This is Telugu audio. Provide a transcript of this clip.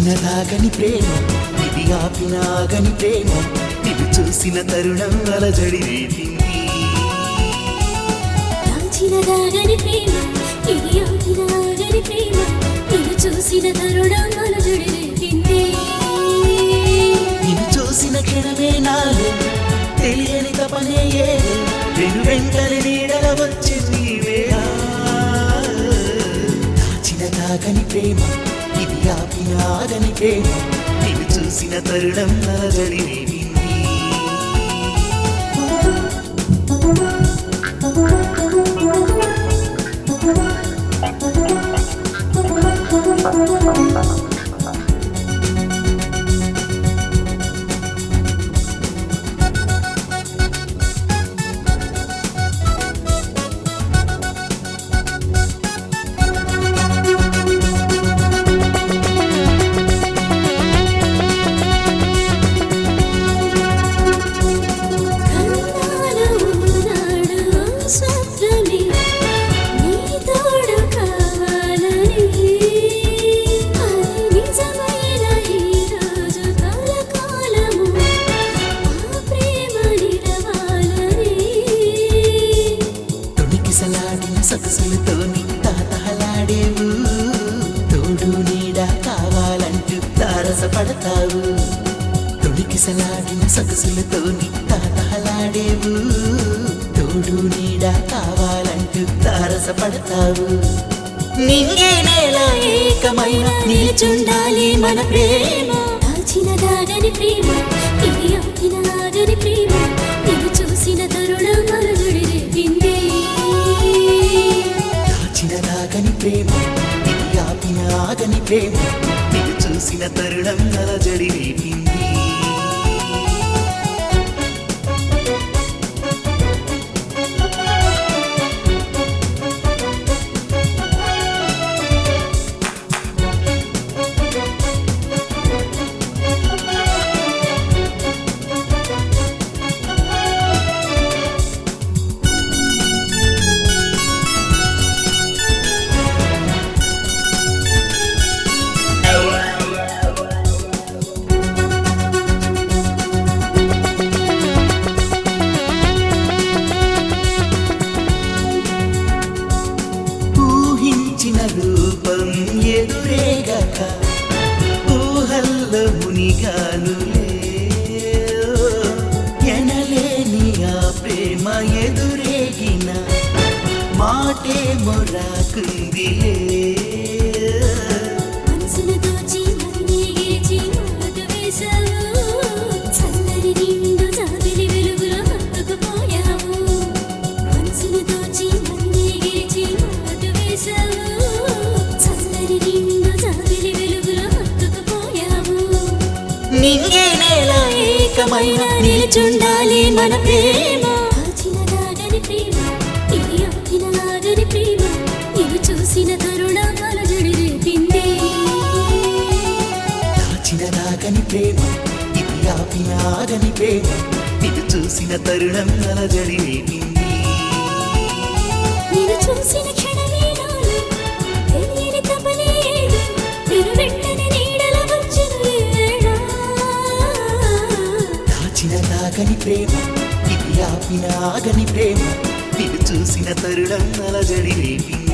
దాచినదాగని ప్రేమ ఇది ఆపినాగని ప్రేమ ఇది చూసిన తరుణం అలజడి రేపింది దాచిన దాగని ప్రేమ ఇది ఆపిన ఆగని ప్రేమ నిన్ను చూసిన తరుణం అలజడి రేపింది నిన్ను చూసిన క్షణమే నాలో తెలియని తపనే ఏదో వెను వెంటనే నీడల వచ్చింది ఈ వేళ దాచిన దాగని ప్రేమ ఇది ఆపిన ఆగని ప్రేమ నిన్ను చూసిన తరుణం అలజడి రేపింది కన్నాల ఉన్నాడు స్వప్నమే నీ తోడు కావాలని అది నిజమైన ఈ రోజు కలకాలము ఆ ప్రేమ నిలవాలని తొణికిసలాడిన సొగసులతోని తాతహలాడేవు తోడు నీడ కావాలంటూ తారసపడతావు తొణికిసలాడిన సొగసులతోని తాతహలాడేవు తోడు నీడ కావాలంటూ తారసపడతావు నింగే నేల ఏకమైన నిల్చుండాలి మన ప్రేమ దాచిన దాగని ప్రేమ ఇది ఆపిన ఆగని ప్రేమ నిన్ను చూసిన తరుణం అలజడి రేపింది దాచిన దాగని ప్రేమ ఇది ఆపిన ఆగని ప్రేమ నిన్ను చూసిన తరుణం అలజడి రేపింది ఊహించిన రూపం ఎదురేగక ఊహల్ల మునిగానులే ఎనలేని ఆ ప్రేమ ఎదురేగిన మాటే మొరాకుందిలే మనసును దోచి మరినే గెలిచి మాటు వేశావు చల్లని నిండు జాబిలి వెలుగులో హత్తుకుపోయావు మనసును దోచి మరినే గెలిచి మాటు వేశావు చల్లని నిండు జాబిలి వెలుగులో హత్తుకుపోయావు నింగే నేల ఏకమైన నిల్చుండాలి మన ప్రేమ దాచిన దాగని ప్రేమ ఇది ఆపిన ఆగని ప్రేమ నిన్ను చూసిన తరుణం అలజడి రేపింది దాచిన దాగని ప్రేమ ఇది ఆపిన ఆగని ప్రేమ నిన్ను చూసిన తరుణం అలజడి రేపింది నేను చూసిన క్షణమే నాలో తెలియని తపనే ఏదో నేను వెంటనే నీడల వచ్చిన వేళ దాచిన దాగని ప్రేమ ఇది ఆపిన ఆగని ప్రేమ నిన్ను చూసిన తరుణం అలజడి రేపింది